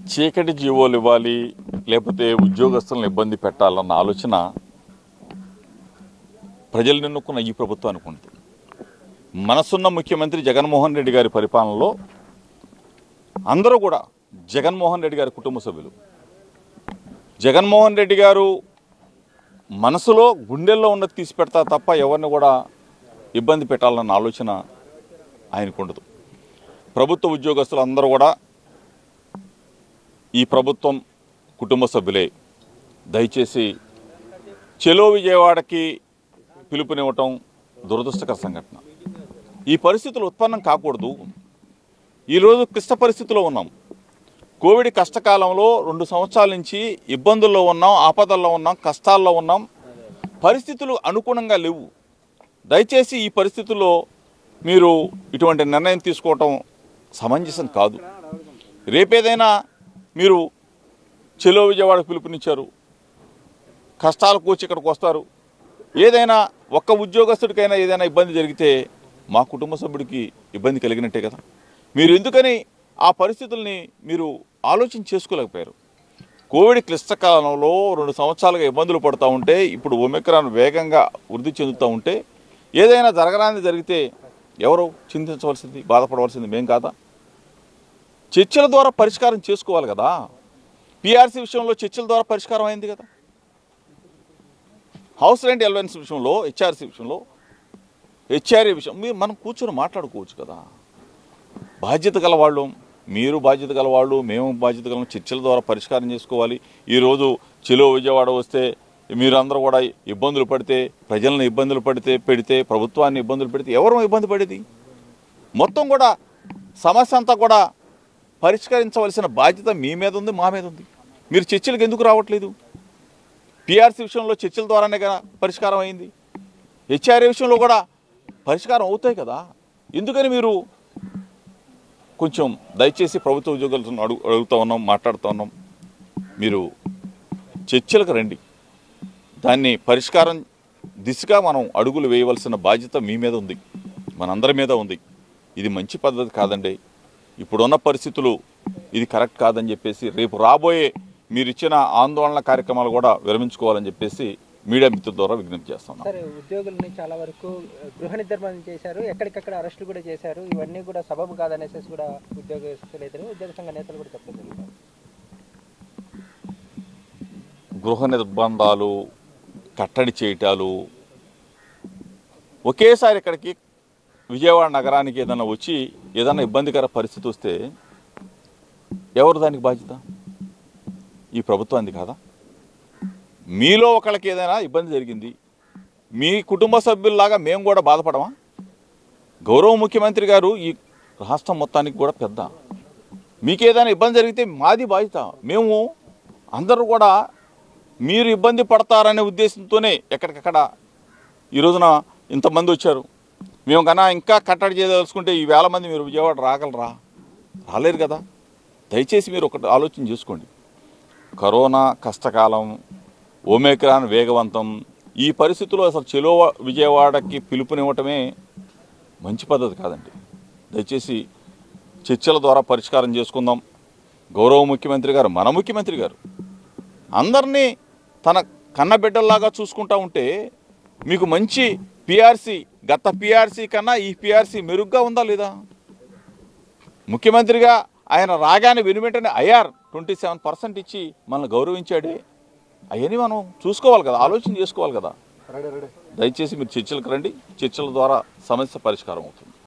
చీకటి జీవోలు ఇవ్వాలి లేకపోతే ఉద్యోగస్తులను ఇబ్బంది పెట్టాలన్న ఆలోచన ప్రజలు నిన్నుకున్న ఈ ప్రభుత్వానికి ఉంది మనసున్న ముఖ్యమంత్రి జగన్మోహన్ రెడ్డి గారి పరిపాలనలో అందరూ కూడా జగన్మోహన్ రెడ్డి గారి కుటుంబ సభ్యులు జగన్మోహన్ రెడ్డి గారు మనసులో గుండెల్లో ఉన్నది తీసి పెడతా తప్ప ఎవరిని కూడా ఇబ్బంది పెట్టాలన్న ఆలోచన ఆయనకు ఉండదు ప్రభుత్వ ఉద్యోగస్తులు అందరూ కూడా ఈ ప్రభుత్వం కుటుంబ సభ్యులే దయచేసి చెలో విజయవాడకి పిలుపునివ్వటం దురదృష్టకర సంఘటన ఈ పరిస్థితులు ఉత్పన్నం కాకూడదు ఈరోజు క్లిష్ట పరిస్థితిలో ఉన్నాం కోవిడ్ కష్టకాలంలో రెండు సంవత్సరాల నుంచి ఇబ్బందుల్లో ఉన్నాం ఆపదల్లో ఉన్నాం కష్టాల్లో ఉన్నాం పరిస్థితులు అనుగుణంగా లేవు దయచేసి ఈ పరిస్థితుల్లో మీరు ఇటువంటి నిర్ణయం తీసుకోవటం సమంజసం కాదు రేపేదైనా మీరు చెలో విజయవాడ పిలుపునిచ్చారు కష్టాలు కూర్చి ఇక్కడికి వస్తారు ఏదైనా ఒక్క ఉద్యోగస్తుడికైనా ఏదైనా ఇబ్బంది జరిగితే మా కుటుంబ సభ్యుడికి ఇబ్బంది కలిగినట్టే కదా మీరు ఎందుకని ఆ పరిస్థితుల్ని మీరు ఆలోచన చేసుకోలేకపోయారు కోవిడ్ క్లిష్టకాలంలో రెండు సంవత్సరాలుగా ఇబ్బందులు పడుతూ ఉంటే ఇప్పుడు ఒమిక్రాన్ వేగంగా వృద్ధి చెందుతూ ఉంటే ఏదైనా జరగరాని జరిగితే ఎవరు చింతించవలసింది బాధపడవలసింది మేం కాదా చర్చల ద్వారా పరిష్కారం చేసుకోవాలి కదా పిఆర్సీ విషయంలో చర్చల ద్వారా పరిష్కారం అయింది కదా హౌస్ రెంట్ ఎలవెన్స్ విషయంలో హెచ్ఆర్సీ విషయంలో హెచ్ఆర్ఏ విషయం మీరు మనం కూర్చొని మాట్లాడుకోవచ్చు కదా బాధ్యత గల వాళ్ళు మీరు బాధ్యత గల వాళ్ళు మేము బాధ్యత గల చర్చల ద్వారా పరిష్కారం చేసుకోవాలి ఈరోజు చెలో విజయవాడ వస్తే మీరందరూ కూడా ఇబ్బందులు పడితే ప్రజలను ఇబ్బందులు పడితే పెడితే ప్రభుత్వాన్ని ఇబ్బందులు పెడితే ఎవరు ఇబ్బంది పడేది మొత్తం కూడా సమస్య అంతా కూడా పరిష్కరించవలసిన బాధ్యత మీ మీద ఉంది మా మీద ఉంది మీరు చర్చలకు ఎందుకు రావట్లేదు పిఆర్సీ విషయంలో చర్చల ద్వారానే కదా పరిష్కారం అయింది హెచ్ఆర్ఏ విషయంలో కూడా పరిష్కారం అవుతాయి కదా ఎందుకని మీరు కొంచెం దయచేసి ప్రభుత్వ ఉద్యోగులతో అడుగు అడుగుతూ ఉన్నాం మాట్లాడుతూ ఉన్నాం మీరు చర్చలకు రండి దాన్ని పరిష్కారం దిశగా మనం అడుగులు వేయవలసిన బాధ్యత మీ మీద ఉంది మనందరి మీద ఉంది ఇది మంచి పద్ధతి కాదండి ఇప్పుడున్న పరిస్థితులు ఇది కరెక్ట్ కాదని చెప్పేసి రేపు రాబోయే మీరు ఇచ్చిన ఆందోళన కార్యక్రమాలు కూడా విరమించుకోవాలని చెప్పేసి మీడియా మిత్రుల ద్వారా విజ్ఞప్తి చేస్తున్నాం సరే ఉద్యోగుల్ని చాలా వరకు గృహ నిర్బంధం చేశారు ఎక్కడికక్కడ అరెస్టులు కూడా చేశారు ఇవన్నీ కూడా సబబు కాదనేసి కూడా ఉద్యోగస్తులు అయితే ఉద్యోగ సంఘ నేతలు కూడా చెప్పలేదు గృహ నిర్బంధాలు కట్టడి చేయటాలు ఒకేసారి ఇక్కడికి విజయవాడ నగరానికి ఏదైనా వచ్చి ఏదైనా ఇబ్బందికర పరిస్థితి వస్తే ఎవరు దానికి బాధ్యత ఈ ప్రభుత్వానికి కాదా మీలో ఒకళ్ళకి ఏదైనా ఇబ్బంది జరిగింది మీ కుటుంబ సభ్యుల్లాగా మేము కూడా బాధపడమా గౌరవ ముఖ్యమంత్రి గారు ఈ రాష్ట్రం మొత్తానికి కూడా పెద్ద మీకు ఏదైనా ఇబ్బంది జరిగితే మాది బాధ్యత మేము అందరూ కూడా మీరు ఇబ్బంది పడతారనే ఉద్దేశంతోనే ఎక్కడికక్కడ ఈ రోజున ఇంతమంది వచ్చారు మేము కన్నా ఇంకా కట్టడి చేయదలుచుకుంటే ఈ వేల మంది మీరు విజయవాడ రాగలరా రాలేరు కదా దయచేసి మీరు ఒకటి ఆలోచన చేసుకోండి కరోనా కష్టకాలం ఓమేక్రాన్ వేగవంతం ఈ పరిస్థితుల్లో అసలు చెలో విజయవాడకి పిలుపునివ్వటమే మంచి పద్ధతి కాదండి దయచేసి చర్చల ద్వారా పరిష్కారం చేసుకుందాం గౌరవ ముఖ్యమంత్రి గారు మన ముఖ్యమంత్రి గారు అందరినీ తన కన్నబిడ్డల్లాగా చూసుకుంటా ఉంటే మీకు మంచి పిఆర్సీ గత పిఆర్సీ కన్నా ఈ పిఆర్సీ మెరుగ్గా ఉందా లేదా ముఖ్యమంత్రిగా ఆయన రాగానే వెనువెంటనే ఐఆర్ ట్వంటీ సెవెన్ పర్సెంట్ ఇచ్చి మనల్ని గౌరవించాడే అవన్నీ మనం చూసుకోవాలి కదా ఆలోచన చేసుకోవాలి కదా దయచేసి మీరు చర్చలకు రండి చర్చల ద్వారా సమస్య పరిష్కారం అవుతుంది